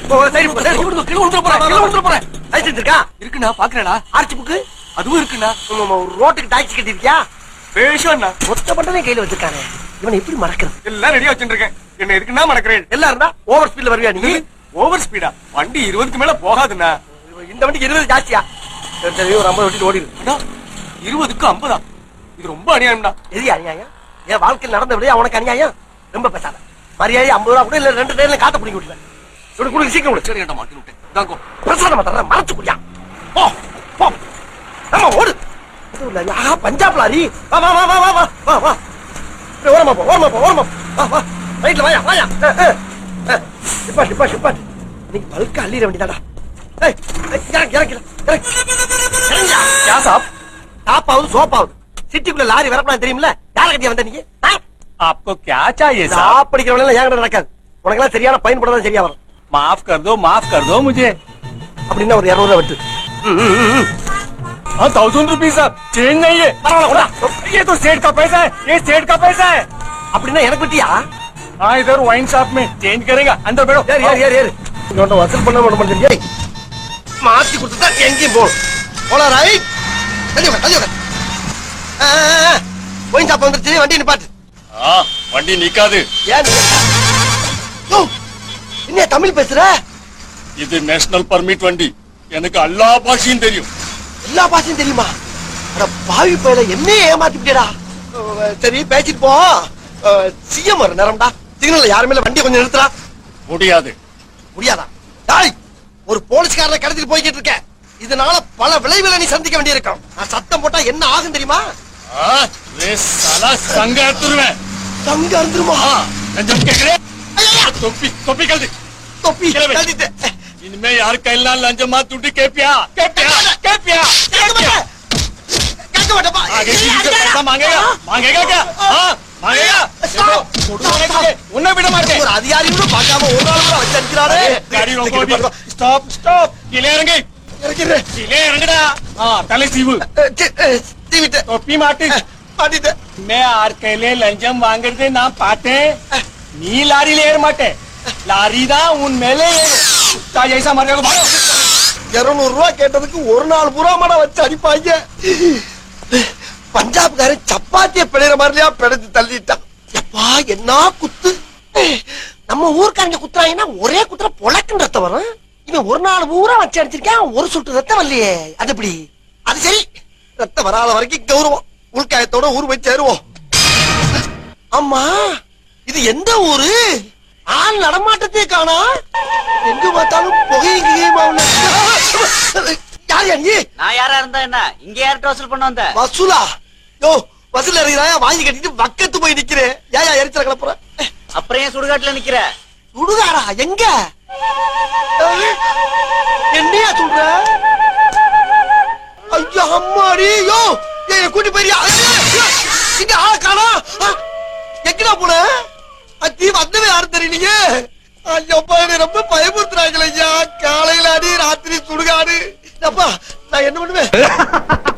ஓ, சரி, போ, சரி, விழுந்து, கீழே விழுந்துற போறேன், கீழே விழுந்துற போறேன். லைசென்ஸ் இருக்கா? இருக்குண்ணா பாக்குறேடா ஆர்ச்சி புக்கு? அதுவும் இருக்குண்ணா உம், உம், ஒரு ரோட்டுக்கு டாக்ஸி கட்டிருக்கியா? பேஷண்ணா மொத்த பண்டமே கையில வச்சிருக்கானே. இவனை எப்படி மறக்கிறது? எல்லாம் ரெடியா வச்சுருக்கேன் என்ன எதுக்குன்னா மறக்கிறேன் எல்லாம் இருந்தா ஓவர் ஸ்பீட்ல வருவியா நீ? ஓவர் ஸ்பீடா வண்டி இருபதுக்கு மேல போகாதுண்ணா இந்த வண்டிக்கு இருபது ஜாஸ்தியா? சரி, சரி, ஒரு ஐம்பது ஓட்டிட்டு ஓடிடு. அண்ணா இருபதுக்கு ஐம்பதா இது ரொம்ப அநியாயம்டா எது அநியாயம்? என் வாழ்க்கையில் நடந்த விடையா உனக்கு அநியாயம்? ரொம்ப பேசாத. மரியாதை ஐம்பது ரூபா கூட இல்ல ரெண்டு டைம்ல காத்த பிடிக்க விட்டுருவேன். இவனுக்கு கொடுங்க, சீக்கிரம் கொடு. சரி ஏன்டா மாட்டி விட்டேன் தாங்கோ பிரசாதமா தர்றேன், மறைச்சு குடியா. போ, போ. ஆமா, ஓடு. அதுவும் இல்ல, ஆஹா, பஞ்சாப் லாரி. வா, வா, வா, வா, வா, வா, வா, வா. ஏய், ஓரமா போ, ஓரமா போ, ஓரமா போ. வா, வா. ரைட்ல வாயா, வாயா. ஏய், ஏய், ஏய். நிப்பாட்டு, நிப்பாட்டு, நிப்பாட்டு. இன்னைக்கு பல்கா அள்ளிட வேண்டியதாடா. ஏய், ஏய், இறங்கு, இறங்கு, இறங்கு. இறங்குயா. யா சாப் டாப் ஆகுது, சோப் ஆகுது. சிட்டிக்குள்ள லாரி வரப்பலாம் தெரியுமில்ல யார கட்டியா வந்த நீங்க ஆ? आपको क्या चाहिए சாப் படிக்கிறவங்க எல்லாம் என்கிட்ட நடக்காது உனக்கெல்லாம் சரியான பயன்படுறதா சரியா வரும் माफ कर दो माफ कर दो मुझे அப்படின்னா ஒரு இருநூறு ரூபா விட்டு ம், ம், ம், ம். हाँ थाउजेंड रुपीज साहब चेंज नहीं है பரவாயில்ல கூட ये तो सेठ का पैसा है ये सेठ का पैसा है அப்படின்னா எனக்கு விட்டியா हाँ इधर वाइन शॉप में चेंज करेगा अंदर बैठो ஏறு ஏறு ஏறு ஏறு இவன்ட்ட வசூல் பண்ண மாட்ட மாட்டேன் ஏய் மாத்தி கொடுத்துட்டா எங்கேயும் போகும் போலாம் ரைட் தள்ளி உட்கார் தள்ளி உட்கார் ஆ, ஆ, ஆ. போய் சாப்பா வந்துருச்சு வண்டி நிப்பாட்டு हाँ வண்டி நிக்காது ஏன் யோ, என்ன தமிழ் பேசுற இது நேஷனல் பர்மிட் வண்டி எனக்கு எல்லா பாஷையும் தெரியும் எல்லா பாஷையும் தெரியுமா அட பாவி பயில என்னையே ஏமாத்திட்டேடா சரி பேசிட்டு போ சிஎம் வர நேரம்டா சிக்னல்ல யாருமே இல்ல வண்டியை கொஞ்சம் நிறுத்துறா முடியாது முடியாதா டாய் ஒரு போலீஸ்காரனை கடத்திட்டு போய்கிட்டு இருக்க இதனால பல விளைவுகளை நீ சந்திக்க வேண்டியிருக்கும் நான் சத்தம் போட்டா என்ன ஆகும் தெரியுமா ஆ, ரே சாலா சங்க எடுத்துருவேன் தங்க அறுந்துருமா ஆ, லஞ்சம் கேக்குறேன் தொப்பி தொப்பி கழுது தொப்பி கிளம்பு. கழட்டிட்டு. இனிமே யாரு கையெல்லாம் லஞ்சமா துட்டு கேப்பியா கேப்பியா கேப்பியா கேட்க மாட்டேன். கேட்க மாட்டேன்ப்பா. आगे ஏய், किसी से அடிக்காத. पैसा मांगेगा मांगेगा क्या हाँ मांगेगा देखो, छोड़ूंगा तुझे, उन्हें भी न मारते ஒரு அதிகாரி கூட பார்க்காம ஒரு நாள் கூட வச்சு அடிக்கிறாரு गाड़ी रोको अभी स्टॉप स्टॉप किले इറങ്ങി இறக்கிறேன். किले इറങ്ങടാ हाँ तले सीव அஹ், சி- அஹ், சீவிட்டு. टोपी माटी அஹ், மாட்டிட்டேன். मैं आर कैले लंजम वांगड़दे ना पाते नी लारी लेर माटे लारी दा उन मेले कुत्ता जैसा मरने को भागो இருநூறு ரூபாய் கேட்டதுக்கு ஒரு நாள் பூரா மடம் வச்சு அடிப்பாங்க பஞ்சாப்காரன் சப்பாத்திய பிழைற மாதிரியா பிழைச்சு தள்ளிட்டான் எப்பா என்ன குத்து நம்ம ஊர்க்காரங்க குத்துறாங்கன்னா ஒரே குத்துற பொழக்குன்னு ரத்தம் வரும் இவன் ஒரு நாள் பூரா வச்சு அடிச்சிருக்கான் ஒரு சுட்டு ரத்தம் வரலையே அது எப்படி அது சரி ரத்தம் வராத வரைக்கும் கௌரவம் உள்காயத்தோட ஊர் போய் சேருவோம் ஆமா இது எந்த ஊரு ஆள் நடமாட்டத்தே காணா எங்க பார்த்தாலும் புகையும் கிகையுமா உள்ள யார் யா நீ நான் யாரா இருந்தா என்ன இங்க யார்கிட்ட வசூல் பண்ண வந்த வசூலா யோ வசூல் இறங்கிறாயா வாங்கி கட்டிட்டு பக்கத்து போய் நிக்கிறேன் ஏயா எரிச்சல கிளப்புற அப்புறம் ஏன் சுடுகாட்டுல நிக்கிற சுடுகாடா எங்க அஹ், என்னையா சொல்ற ஐயோ அம்மாடி யோ ஏய் கூட்டி போயிரியா இங்க ஆள காணா எங்கடா போன அத்தி வந்தவே யாரும் தெரியலீங்க ஐயோ அப்பா என்னை ரொம்ப பயமுறுத்துறாங்களே ஐயா காலையில அடி ராத்திரி சுடுகாடு அப்பா நான் என்ன பண்ணுவேன்